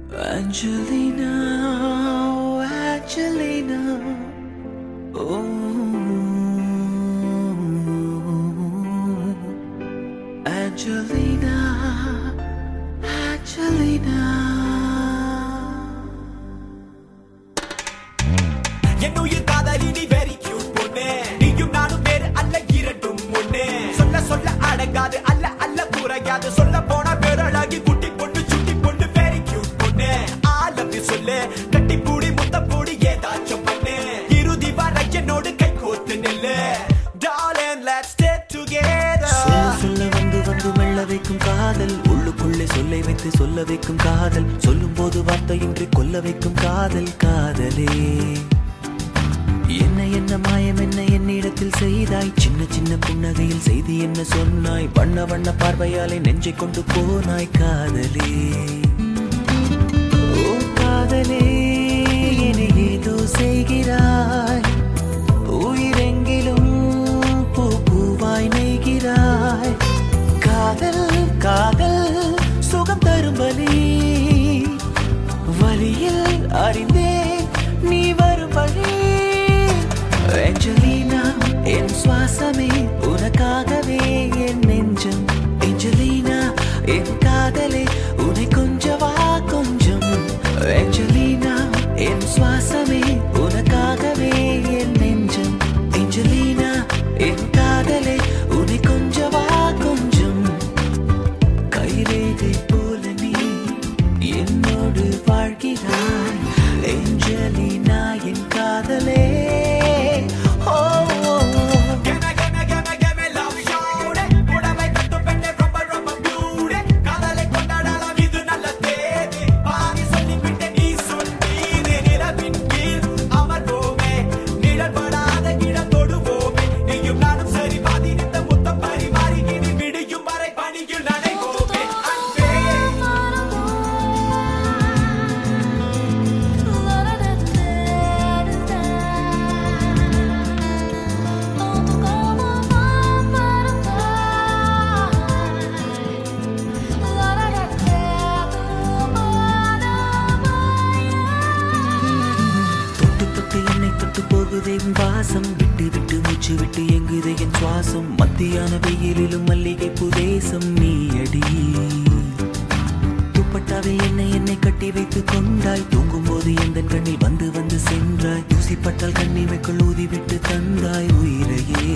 Angelina, oh, Angelina. Oh, Angelina, Angelina. என்னுயிர் காதலி நீ வெரி கியூட் பொண்ணு நீயும் நானும் வேறு அல்ல இரண்டும் ஒண்ணு சொல்ல சொல்ல அடங்காது அல்ல அல்ல குறையாது சொல்ல போனா பேரழகி குட்டி பொண்ணு சுட்டி பொண்ணு வெரி கியூட் பொண்ணு ஆலப்பி சொல்லு கட்டி பூடி முத்த பூடி ஏதாச்சும் பண்ணு இறுதி வர என்னோடு கை கோத்து நெல்லு Darling, let's stay together சொல்ல சொல்ல வந்து வந்து மெல்ல வைக்கும் காதல் உள்ளுக்குள்ளே சொல்லை வைத்து சொல்ல வைக்கும் காதல் சொல்லும் போது வார்த்தையின்றி கொல்ல வைக்கும் காதல் காதலே என்ன என்ன மாயம் என்ன என்னிடத்தில் செய்தாய் சின்ன சின்ன புன்னகையில் செய்தி என்ன சொன்னாய் வண்ண வண்ண பார்வையாலே நெஞ்சை கொண்டு போனாய் காதலே ஓ காதலே என்னை ஏதோ செய்கிறாய் உயிரெங்கிலும் பூ பூவாய் நெய்கிறாய் காதல் காதல் சுகம் தரும் வலி வலியில் அறிந்தேன் நீ வரும் வழி ஏஞ்சலினா என் சுவாசமே உனக்காகவே என் நெஞ்சம் ஏஞ்சலினா என் காதலே உன்னை கொஞ்சவா கொஞ்சம் ஏஞ்சலினா என் சுவாசமே உனக்காகவே என் நெஞ்சம் ஏஞ்சலினா என் காதலே உன்னை கொஞ்சவா கொஞ்சம் கைரேகை போல நீ என்னோடு வாழ்கிறாய் ஏஞ்சலினா என் காதலே ஓ, ஓ, ஓ. Gimme, gimme, gimme, gimme love shawty. புடவை கட்டும் பெண்ணே ரொம்ப, ரொம்ப beauty. காதலை கொண்டாடலாம், இது நல்ல தேதி. பாதி சொல்லிவிட்டு நீ சொன்னீனே. நிலவின் கீழ் அமர்வோமே. நிழல் படாத இடம் தொடுவோமே. நீயும் நானும் சரி பாதி நித்த முத்தம் பரிமாறி இனி விடியும் வரை பணியில் நனைவோமே. அன்பே. தொட்டு தொட்டு என்னை தொட்டு போகுதே உன் வாசம் விட்டு விட்டு மூச்சு விட்டு எங்குதே என் சுவாசம் மத்தியான வெயிலிலும் மல்லிகை புதேசம் நீ அடி துப்பட்டாவில் என்னை என்னை கட்டி வைத்து கொண்டாய் தூங்கும் போது எந்த கண்ணில் வந்து வந்து சென்றாய் தூசிப்பட்டால் கண்ணிமைக்குள் ஊதி விட்டு தந்தாய் உயிரையே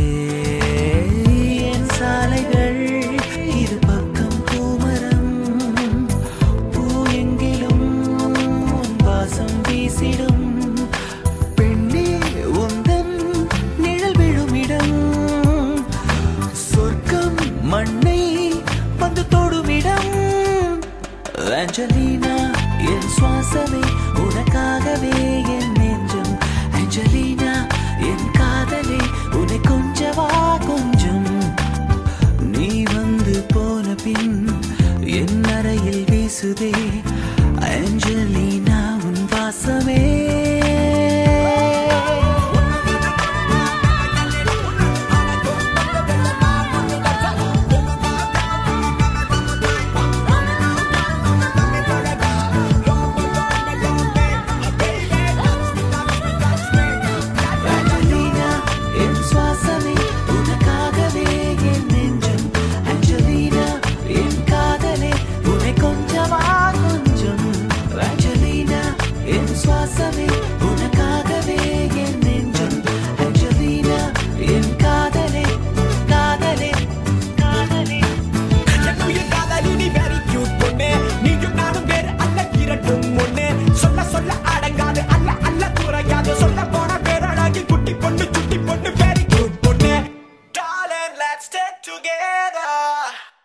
என் சாலைகள் இரு பக்கம் பூமரம் பூ எங்கிலும் உன் வாசம் வீசிடும் பெண்ணே உந்தன் நிழல் விழுமிடம் சொர்க்கம் மண்ணை வந்து தொடுமிடம் ஆஞ்சலினா என் சுவாசமே உனக்காகவே என் நெஞ்சம் ஆஞ்சலினா என் காதலே உன்னை கொஞ்சவா கொஞ்சம் நீ வந்து போன பின் என் அறையில் வீசுதே ஆஞ்சலினா உன் வாசமே ஆஞ்சலினா என் சுவாசமே உனக்காகவே என் நெஞ்சம் ஆஞ்சலினா என் காதலே உன்னை கொஞ்சவா கொஞ்சம் ஆஞ்சலினா என் சுவாசமே உனக்காகவே என் நெஞ்சம் ஆஞ்சலினா என் காதலே காதலே காதலே என்னுயிர் காதலி நீ very cute பொண்ணு. நீயும் நானும் வேறு அல்ல இரண்டும் ஒண்ணு. சொல்ல சொல்ல அடங்காது அல்ல அல்ல குறையாது சொல்ல போன பேரழகி குட்டி பொண்ணு சுட்டி பொண்ணு very cute பொண்ணு Darling, let's stay together